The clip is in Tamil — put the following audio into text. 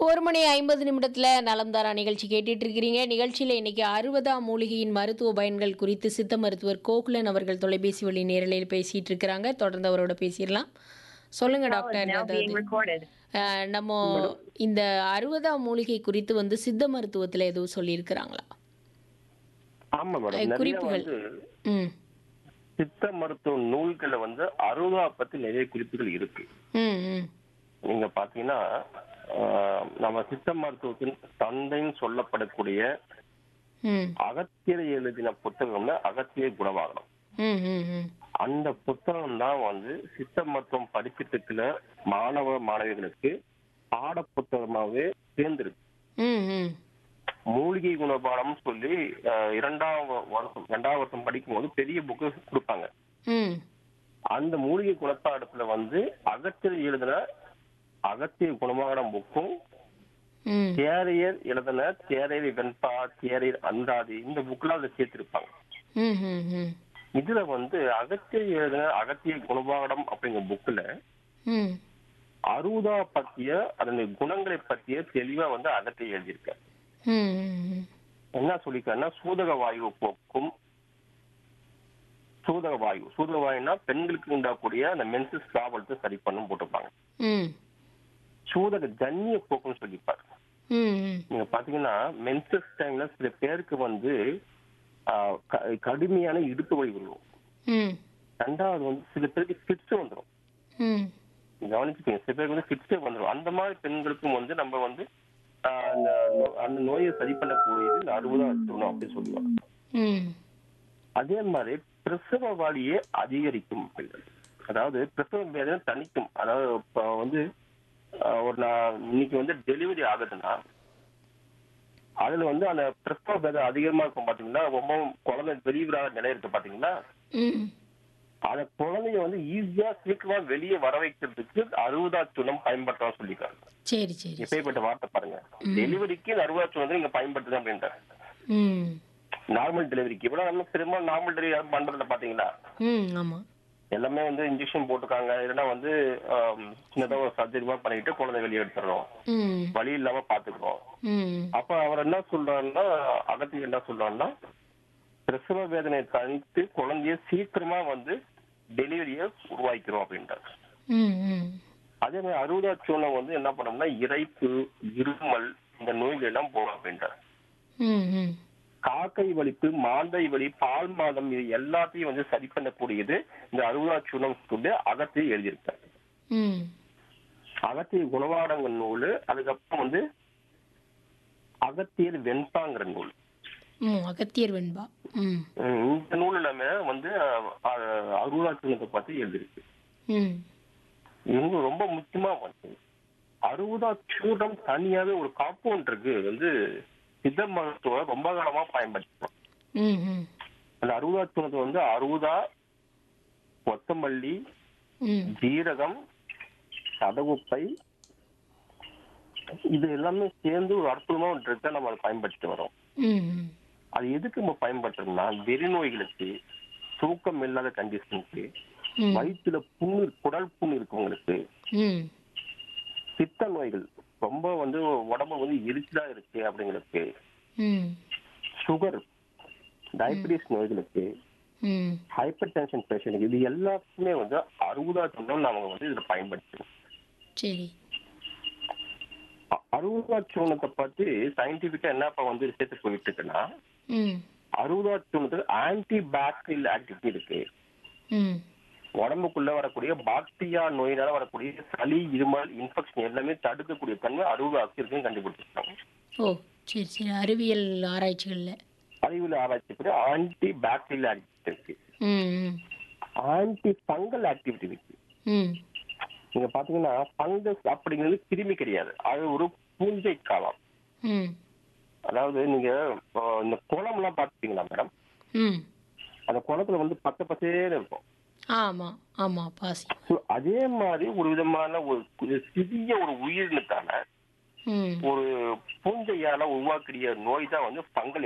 ஒரு மணி ஐம்பது நிமிடத்தில் நலம்தாரா நிகழ்ச்சி கேட்டுட்டு இருக்கிறீங்க நிகழ்ச்சியில் இன்னைக்கு அறுபதாம் மூலிகையின் மருத்துவ பயன்கள் குறித்து சித்த மருத்துவர் கோகுலன் அவர்கள் தொலைபேசி வழி நேரலையில் பேசிட்டு இருக்கிறாங்க தொடர்ந்து அவரோட பேசிடலாம் சொல்லுங்க டாக்டர் now being அதாவது recorded. அஹ், நம்ம இந்த அறுபதாம் மூலிகை குறித்து வந்து சித்த மருத்துவத்தில் எதுவும் சொல்லியிருக்கிறாங்களா ஆமா மேடம் அஹ், நிறைய குறிப்புகள். வந்து ம் சித்த மருத்துவ நூல்கள்ல வந்து அருவா பத்தி நிறைய குறிப்புகள் இருக்கு ம் ம் நீங்க பாத்தீங்கன்னா ஆஹ், நம்ம சித்த மருத்துவத்தின் தந்தைன்னு சொல்லப்படக்கூடிய ம் அகத்தியர் எழுதின புத்தகம்னா அகத்திய குணவாகனம் ம் ம் ம் அந்த புத்தகம் தான் வந்து சித்த மருத்துவம் படிச்சுட்டு இருக்கிற மாணவ மாணவிகளுக்கு பாட புத்தகமாவே தேர்ந்திருக்கு ம் ம் மூலிகை குணபாடம் சொல்லி ஆஹ், இரண்டாம் வருஷம் இரண்டாம் வருஷம் படிக்கும் போது பெரிய புக்கு கொடுப்பாங்க ம் அந்த மூலிகை குணப்பாடத்துல வந்து அகத்தியர் எழுதின அகத்திய குணமாகடம் புக்கும் ம் தேரையர் எழுதின தேரையர் வெண்பா தேரையர் அந்தாதி இந்த புக்லாம் அதை சேர்த்திருப்பாங்க ம் ம் ம் இதுல வந்து அகத்தியர் எழுதின அகத்திய குணபாகடம் அப்படிங்கிற புக்ல ம் அறுபதா பத்திய அதனுடைய குணங்களை பத்திய தெளிவா வந்து அகத்திய எழுதியிருக்க ம் ம் என்ன சொல்லிருக்காருன்னா சூதக வாயு போக்கும் சூதக வாயு சூதக வாயுனா பெண்களுக்கு உண்டாக்கூடிய அந்த மென்சஸ் ப்ராப்ளத்தை சரி பண்ணும் போட்டிருப்பாங்க ம் சூதக ஜன்னிய போக்குன்னு சொல்லியிருப்பாரு ம் ம் நீங்க பாத்தீங்கன்னா மென்சஸ் டைம்ல சில பேருக்கு வந்து ஆஹ், க- கடுமையான இடுப்பு வலி வரும் ம் ரெண்டாவது வந்து சில பேருக்கு ஃபிட்ஸ் வந்துடும் ம் கவனிச்சுக்கோங்க சில பேருக்கு வந்து ஃபிட்ஸே வந்துடும் அந்த மாதிரி பெண்களுக்கும் வந்து நம்ம வந்து ஆஹ், அந்த நோ- அந்த நோயை சரி பண்ணக்கூடியது இந்த அறுபதா வச்சுக்கணும் அப்படின்னு சொல்லுவாங்க ம் அதே மாதிரி பிரசவ வலியை அதிகரிக்கும் பெண்கள் அதாவது பிரசவ வேதனை தணிக்கும் அதாவது இப்ப வந்து ஆஹ், ஒரு நான் இன்னைக்கு வந்து டெலிவரி ஆகுதுன்னா அதுல வந்து அந்த பிரசவ வேதனை அதிகமா இருக்கும் பாத்தீங்கன்னா ரொம்ப குழந்தை பெரியவராக நிலை இருக்கு பாத்தீங்களா ம் அந்த குழந்தைய வந்து ஈஸியா சீக்கிரமா வெளியே வர வைக்கிறதுக்கு அறுபதா சுனம் பயன்படுத்தலாம் சொல்லியிருக்காங்க சரி சரி எப்பேற்பட்ட வார்த்தை பாருங்க டெலிவரிக்கு இந்த அறுபதா சுனம் நீங்க பயன்படுத்துங்க அப்படின்றாங்க ம் நார்மல் டெலிவரிக்கு இவ்வளவு நம்ம பெரும்பாலும் நார்மல் டெலிவரி யாரும் பண்றதில்ல பாத்தீங்களா ம் ஆமாம் எல்லாமே வந்து இன்ஜெக்ஷன் போட்டுருக்காங்க இல்லைன்னா வந்து ஆம், சின்னதா ஒரு சர்ஜரி மாதிரி பண்ணிட்டு குழந்தை வெளியே எடுத்துறோம் ம் வழி இல்லாம பாத்துக்கிறோம் ம் அப்ப அவர் என்ன சொல்றாருன்னா அகத்தி என்ன சொல்றாருன்னா பிரசவ வேதனை தணித்து குழந்தைய சீக்கிரமா வந்து டெலிவரிய உருவாக்கிறோம் அப்படின்றார் ம் ம் அதே மாதிரி அறுபதா சூழல் வந்து என்ன பண்ணோம்னா இறைப்பு இருமல் இந்த நோய்கள் எல்லாம் போகும் அப்படின்றார் ம் ம் காக்கை வலிப்பு மாந்தை வலி பால் மாதம் இது எல்லாத்தையும் வந்து சரி பண்ணக்கூடியது இந்த அறுபதா சூனம் சொல்லி அகத்திய எழுதியிருக்காரு ம் அகத்திய குணவாடங்கள் நூல் அதுக்கப்புறம் வந்து அகத்தியர் வெண்பாங்கிற நூல் ம் அகத்தியர் வெண்பா ம் உம் இந்த நூல் எல்லாமே வந்து அஹ், அறுபதா சூனத்தை பத்தி எழுதியிருக்கு ம் இவங்க ரொம்ப முக்கியமா வந்து அறுபதா சூடம் தனியாவே ஒரு காம்பவுண்ட் இருக்கு வந்து சித்த மருத்துவம் ரொம்ப காலமா பயன்படுத்தலாம் ம் ம் அந்த அறுபதா சூனத்தை வந்து அறுபதா கொத்தமல்லி ம் ஜீரகம் சதகுப்பை இது எல்லாமே சேர்ந்து ஒரு அற்புதமா ஒரு ட்ரெஸ்ஸை நம்ம அதை பயன்படுத்திட்டு வரோம் ம் ம் அது எதுக்கு நம்ம பயன்படுத்துறோம்னா வெறிநோய்களுக்கு தூக்கம் இல்லாத கண்டிஷனுக்கு ம் வயிற்றுல புண்ணு குடல் புண்ணு இருக்கவங்களுக்கு ம் பித்த நோய்கள் ரொம்ப வந்து உடம்பு வந்து எரிச்சலா இருக்கு அப்படிங்களுக்கு ம் சுகர் டயபிட்டிஸ் நோய்களுக்கு ம் ஹைப்பர் டென்ஷன் பேஷண்ட் இது எல்லாத்துக்குமே வந்து அறுபதாவது சொன்னால் நாம வந்து இதுல பயன்படுத்துறோம் சரி அறுபதாவது சூனத்தை பத்தி சயின்டிபிக்கா என்ன இப்ப வந்து ரிசர்ச் போயிட்டு இருக்குன்னா ம் அறுபதாவது சூனத்துக்கு ஆன்டி பாக்டீரியல் ஆக்டிவிட்டி இருக்கு ம் உடம்புக்குள்ள வரக்கூடிய பாக்டீரியா நோயினால வரக்கூடிய சளி இருமல் இன்ஃபெக்ஷன் எல்லாமே தடுக்கக்கூடிய தன்மை அறுபது இருக்குன்னு கண்டுபிடிச்சிருக்காங்க ஓ சரி சரி அறிவியல் ஆராய்ச்சிகளில் அறிவியல் ஆராய்ச்சி படி ஆன்டி பாக்டீரியல் ஆக்டிவிட்டி இருக்கு ம் ம் ஆன்டி ஃபங்கல் ஆக்டிவிட்டி இருக்கு ம் நீங்க பாத்தீங்கன்னா ஃபங்கஸ் அப்படிங்கிறது கிருமி கிடையாது அது ஒரு பூஞ்சை காலம் ம் அதாவது நீங்க இப்போ இந்த குளம் எல்லாம் பாத்துட்டீங்களா மேடம் ம் அந்த குளத்துல வந்து பச்சை பச்சேன்னு இருக்கும் ஆமாம் ஆமாம் பாசி So, அதே மாதிரி ஒரு விதமான ஒரு கு- சிறிய ஒரு உயிரினத்தால ம் ஒரு பூஞ்சையால உருவாக்கிய நோய் தான் வந்து ஃபங்கல்